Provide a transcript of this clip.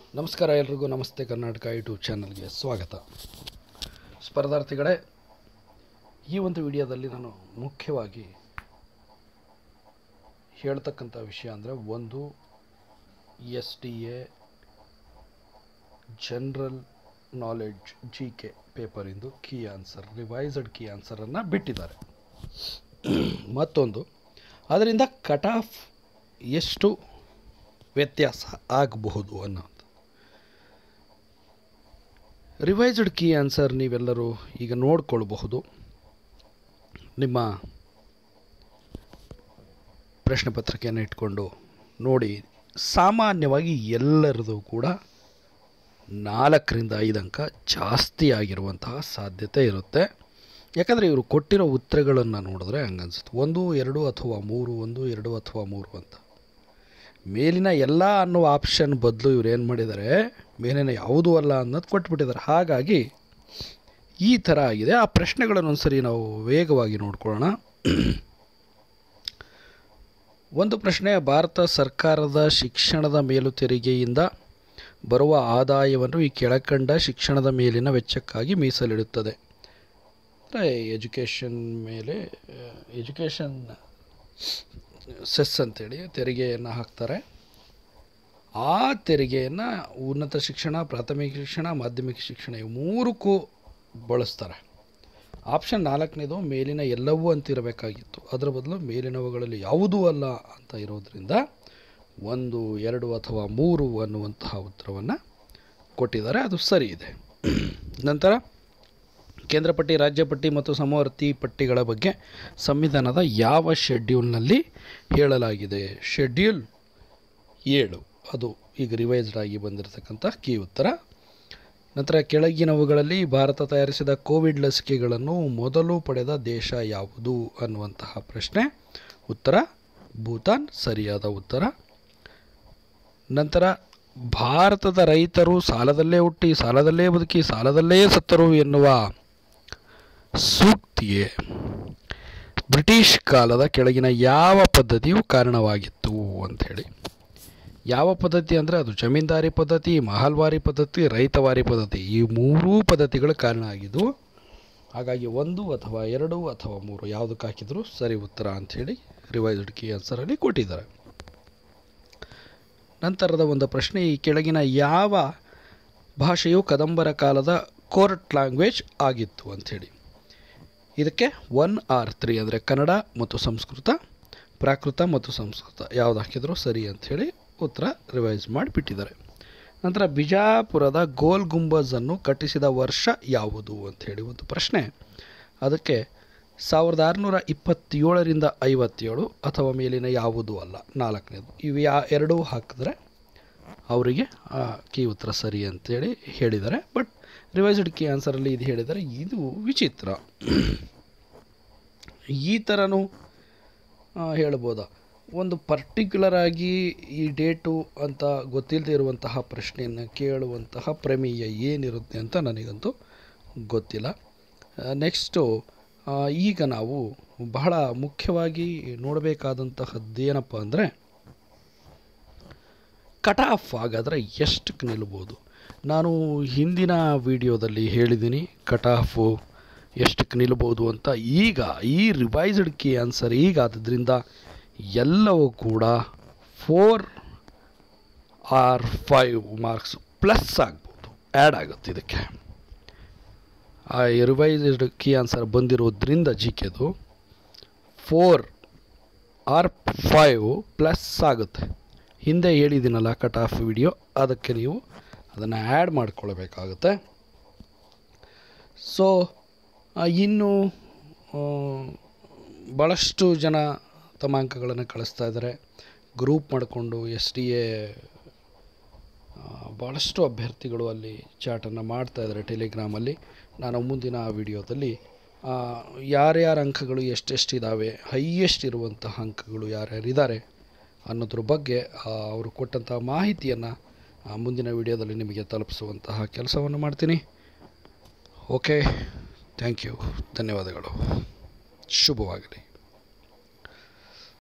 ನಮಸ್ಕಾರ ಎಲ್ರಿಗೂ ನಮಸ್ತೆ ಕರ್ನಾಟಕ ಯೂಟ್ಯೂಬ್ ಚಾನಲ್ಗೆ ಸ್ವಾಗತ ಸ್ಪರ್ಧಾರ್ಥಿಗಳೇ ಈ ಒಂದು ವಿಡಿಯೋದಲ್ಲಿ ನಾನು ಮುಖ್ಯವಾಗಿ ಹೇಳ್ತಕ್ಕಂಥ ವಿಷಯ ಅಂದರೆ ಒಂದು S D A general knowledge G K ಪೇಪರಿಂದು ಕೀ ಆನ್ಸರ್ ರಿವೈಸ್ಡ್ ಕೀ ಆನ್ಸರನ್ನು ಬಿಟ್ಟಿದ್ದಾರೆ ಮತ್ತೊಂದು ಅದರಿಂದ ಕಟ್ ಆಫ್ ಎಷ್ಟು ವ್ಯತ್ಯಾಸ ಆಗಬಹುದು ಅನ್ನೋದು ರಿವೈಸ್ಡ್ ಕೀ ಆನ್ಸರ್ ನೀವೆಲ್ಲರೂ ಈಗ ನೋಡ್ಕೊಳ್ಬಹುದು ನಿಮ್ಮ ಪ್ರಶ್ನೆ ಪತ್ರಿಕೆಯನ್ನು ಇಟ್ಕೊಂಡು ನೋಡಿ ಸಾಮಾನ್ಯವಾಗಿ ಎಲ್ಲರದು ಕೂಡ ನಾಲ್ಕರಿಂದ ಐದು ಅಂಕ ಜಾಸ್ತಿ ಆಗಿರುವಂತಹ ಸಾಧ್ಯತೆ ಇರುತ್ತೆ ಯಾಕಂದರೆ ಇವರು ಕೊಟ್ಟಿರೋ ಉತ್ತರಗಳನ್ನು ನೋಡಿದ್ರೆ ಹಂಗನ್ಸುತ್ತೆ ಒಂದು ಎರಡು ಅಥವಾ ಮೂರು ಒಂದು ಎರಡು ಅಥವಾ ಮೂರು ಅಂತ ಮೇಲಿನ ಎಲ್ಲ ಅನ್ನೋ ಆಪ್ಷನ್ ಬದಲು ಇವ್ರು ಏನು ಮಾಡಿದ್ದಾರೆ ಮೇಲಿನ ಯಾವುದೂ ಅಲ್ಲ ಅನ್ನೋದು ಕೊಟ್ಬಿಟ್ಟಿದ್ದಾರೆ ಹಾಗಾಗಿ ಈ ಥರ ಆಗಿದೆ ಆ ಪ್ರಶ್ನೆಗಳನ್ನು ಒಂದ್ಸರಿ ನಾವು ವೇಗವಾಗಿ ನೋಡ್ಕೊಳ್ಳೋಣ ಒಂದು ಪ್ರಶ್ನೆ ಭಾರತ ಸರ್ಕಾರದ ಶಿಕ್ಷಣದ ಮೇಲು ತೆರಿಗೆಯಿಂದ ಬರುವ ಆದಾಯವನ್ನು ಈ ಕೆಳಕಂಡ ಶಿಕ್ಷಣದ ಮೇಲಿನ ವೆಚ್ಚಕ್ಕಾಗಿ ಮೀಸಲಿಡುತ್ತದೆ ಅಂದರೆ ಎಜುಕೇಷನ್ ಮೇಲೆ ಎಜುಕೇಷನ್ ಸೆಸ್ ಅಂತೇಳಿ ತೆರಿಗೆಯನ್ನು ಹಾಕ್ತಾರೆ ಆ ತೆರಿಗೆಯನ್ನು ಉನ್ನತ ಶಿಕ್ಷಣ ಪ್ರಾಥಮಿಕ ಶಿಕ್ಷಣ ಮಾಧ್ಯಮಿಕ ಶಿಕ್ಷಣ ಇವು ಮೂರಕ್ಕೂ ಬಳಸ್ತಾರೆ ಆಪ್ಷನ್ ನಾಲ್ಕನೇದು ಮೇಲಿನ ಎಲ್ಲವೂ ಅಂತಿರಬೇಕಾಗಿತ್ತು ಅದರ ಬದಲು ಮೇಲಿನವುಗಳಲ್ಲಿ ಯಾವುದೂ ಅಲ್ಲ ಅಂತ ಇರೋದ್ರಿಂದ ಒಂದು ಎರಡು ಅಥವಾ ಮೂರು ಅನ್ನುವಂತಹ ಉತ್ತರವನ್ನು ಕೊಟ್ಟಿದ್ದಾರೆ ಅದು ಸರಿ ಇದೆ ನಂತರ ಕೇಂದ್ರ ಪಟ್ಟಿ ರಾಜ್ಯ ಪಟ್ಟಿ ಮತ್ತು ಸಮವರ್ತಿ ಪಟ್ಟಿಗಳ ಬಗ್ಗೆ ಸಂವಿಧಾನದ ಯಾವ ಶೆಡ್ಯೂಲ್ನಲ್ಲಿ ಹೇಳಲಾಗಿದೆ ಶೆಡ್ಯೂಲ್ ಏಳು ಅದು ಈಗ ರಿವೈಸ್ಡ್ ಆಗಿ ಬಂದಿರತಕ್ಕಂಥ ಕೀ ಉತ್ತರ ನಂತರ ಕೆಳಗಿನವುಗಳಲ್ಲಿ ಭಾರತ ತಯಾರಿಸಿದ ಕೋವಿಡ್ ಲಸಿಕೆಗಳನ್ನು ಮೊದಲು ಪಡೆದ ದೇಶ ಯಾವುದು ಅನ್ನುವಂತಹ ಪ್ರಶ್ನೆ ಉತ್ತರ ಭೂತಾನ್ ಸರಿಯಾದ ಉತ್ತರ ನಂತರ ಭಾರತದ ರೈತರು ಸಾಲದಲ್ಲೇ ಹುಟ್ಟಿ ಸಾಲದಲ್ಲೇ ಬದುಕಿ ಸಾಲದಲ್ಲೇ ಸತ್ತರು ಎನ್ನುವ ಸೂಕ್ತಿಗೆ ಬ್ರಿಟಿಷ್ ಕಾಲದ ಕೆಳಗಿನ ಯಾವ ಪದ್ಧತಿಯು ಕಾರಣವಾಗಿತ್ತು ಅಂಥೇಳಿ ಯಾವ ಪದ್ಧತಿ ಅಂದರೆ ಅದು ಜಮೀನ್ದಾರಿ ಪದ್ಧತಿ ಮಹಲ್ವಾರಿ ಪದ್ಧತಿ ರೈತವಾರಿ ಪದ್ಧತಿ ಈ ಮೂರೂ ಪದ್ಧತಿಗಳು ಕಾರಣ ಆಗಿದ್ದು ಹಾಗಾಗಿ ಒಂದು ಅಥವಾ ಎರಡು ಅಥವಾ ಮೂರು ಯಾವುದಕ್ಕೆ ಹಾಕಿದ್ರು ಸರಿ ಉತ್ತರ ಅಂಥೇಳಿ ರಿವೈಸ್ಡ್ ಕೀ ಆನ್ಸರಲ್ಲಿ ಕೊಟ್ಟಿದ್ದಾರೆ ನಂತರದ ಒಂದು ಪ್ರಶ್ನೆ ಈ ಕೆಳಗಿನ ಯಾವ ಭಾಷೆಯು ಕದಂಬರ ಕಾಲದ ಕೋರ್ಟ್ ಲ್ಯಾಂಗ್ವೇಜ್ ಆಗಿತ್ತು ಅಂಥೇಳಿ ಇದಕ್ಕೆ ಒನ್ ಆರ್ ತ್ರೀ ಅಂದರೆ ಕನ್ನಡ ಮತ್ತು ಸಂಸ್ಕೃತ ಪ್ರಾಕೃತ ಮತ್ತು ಸಂಸ್ಕೃತ ಯಾವ್ದು ಹಾಕಿದ್ರು ಸರಿ ಅಂಥೇಳಿ ಉತ್ತರ ರಿವೈಸ್ ಮಾಡಿಬಿಟ್ಟಿದ್ದಾರೆ ನಂತರ ಬಿಜಾಪುರದ ಗೋಲ್ ಗುಂಬಜನ್ನು ಕಟ್ಟಿಸಿದ ವರ್ಷ ಯಾವುದು ಅಂಥೇಳಿ ಒಂದು ಪ್ರಶ್ನೆ ಅದಕ್ಕೆ ಸಾವಿರದ ಆರುನೂರ ಇಪ್ಪತ್ತೇಳರಿಂದ ಐವತ್ತೇಳು ಅಥವಾ ಮೇಲಿನ ಯಾವುದೂ ಅಲ್ಲ ನಾಲ್ಕನೇದು ಇವು ಯಾ ಎರಡೂ ಹಾಕಿದ್ರೆ ಅವರಿಗೆ ಕೀ ಉತ್ತರ ಸರಿ ಅಂತೇಳಿ ಹೇಳಿದ್ದಾರೆ ಬಟ್ ರಿವೈಸ್ಡ್ ಕೀ ಆನ್ಸರಲ್ಲಿ ಇದು ಹೇಳಿದರೆ ಇದು ವಿಚಿತ್ರ ಈ ಥರನೂ ಹೇಳ್ಬೋದಾ ಒಂದು ಪರ್ಟಿಕ್ಯುಲರ್ ಆಗಿ ಈ ಡೇಟು ಅಂತ ಗೊತ್ತಿಲ್ಲದೆ ಇರುವಂತಹ ಪ್ರಶ್ನೆಯನ್ನು ಕೇಳುವಂತಹ ಪ್ರಮೇಯ ಏನಿರುತ್ತೆ ಅಂತ ನನಗಂತೂ ಗೊತ್ತಿಲ್ಲ ನೆಕ್ಸ್ಟು ಈಗ ನಾವು ಬಹಳ ಮುಖ್ಯವಾಗಿ ನೋಡಬೇಕಾದಂತಹದ್ದೇನಪ್ಪ ಅಂದರೆ ಕಟ್ ಆಫ್ ಹಾಗಾದರೆ ಎಷ್ಟಕ್ಕೆ ನಿಲ್ಬೋದು ನಾನು ಹಿಂದಿನ ವಿಡಿಯೋದಲ್ಲಿ ಹೇಳಿದ್ದೀನಿ ಕಟ್ ಆಫು ಎಷ್ಟಕ್ಕೆ ನಿಲ್ಬೋದು ಅಂತ ಈಗ ಈ ರಿವೈಸ್ಡ್ ಕೀ ಆನ್ಸರ್ ಈಗ ಆದ್ದರಿಂದ ಎಲ್ಲವೂ ಕೂಡ four or five marks plus ಆಗ್ಬೋದು ಆ್ಯಡ್ ಆಗುತ್ತೆ ಇದಕ್ಕೆ ಆ ರಿವೈಸ್ಡ್ ಕೀ ಆನ್ಸರ್ ಬಂದಿರೋದ್ರಿಂದ ಜಿ ಕೆದು ಫೋರ್ ಆರ್ ಫೈವ್ ಪ್ಲಸ್ ಆಗುತ್ತೆ ಹಿಂದೆ ಹೇಳಿದ್ದೀನಲ್ಲ ಕಟ್ ಆಫ್ ವಿಡಿಯೋ ಅದಕ್ಕೆ ನೀವು ಅದನ್ನು ಆ್ಯಡ್ ಮಾಡ್ಕೊಳ್ಬೇಕಾಗುತ್ತೆ ಸೊ ಇನ್ನು ಭಾಳಷ್ಟು ಜನ ತಮ್ಮ ಅಂಕಗಳನ್ನು ಕಳಿಸ್ತಾ ಇದ್ದಾರೆ ಗ್ರೂಪ್ ಮಾಡಿಕೊಂಡು ಎಸ್ ಡಿ ಎ ಭಾಳಷ್ಟು ಅಭ್ಯರ್ಥಿಗಳು ಅಲ್ಲಿ ಚಾಟನ್ನು ಮಾಡ್ತಾ ಇದ್ದಾರೆ ಟೆಲಿಗ್ರಾಮಲ್ಲಿ ನಾನು ಮುಂದಿನ ವಿಡಿಯೋದಲ್ಲಿ ಯಾರ್ಯಾರ ಅಂಕಗಳು ಎಷ್ಟೆಷ್ಟಿದ್ದಾವೆ ಹೈಯೆಸ್ಟ್ ಇರುವಂತಹ ಅಂಕಗಳು ಯಾರ್ಯಾರಿದ್ದಾರೆ ಅನ್ನೋದ್ರ ಬಗ್ಗೆ ಅವರು ಕೊಟ್ಟಂತಹ ಮಾಹಿತಿಯನ್ನು ಮುಂದಿನ ವಿಡಿಯೋದಲ್ಲಿ ನಿಮಗೆ ತಲುಪಿಸುವಂತಹ ಕೆಲಸವನ್ನು ಮಾಡ್ತೀನಿ ಓಕೆ ಥ್ಯಾಂಕ್ ಯು ಧನ್ಯವಾದಗಳು ಶುಭವಾಗಲಿ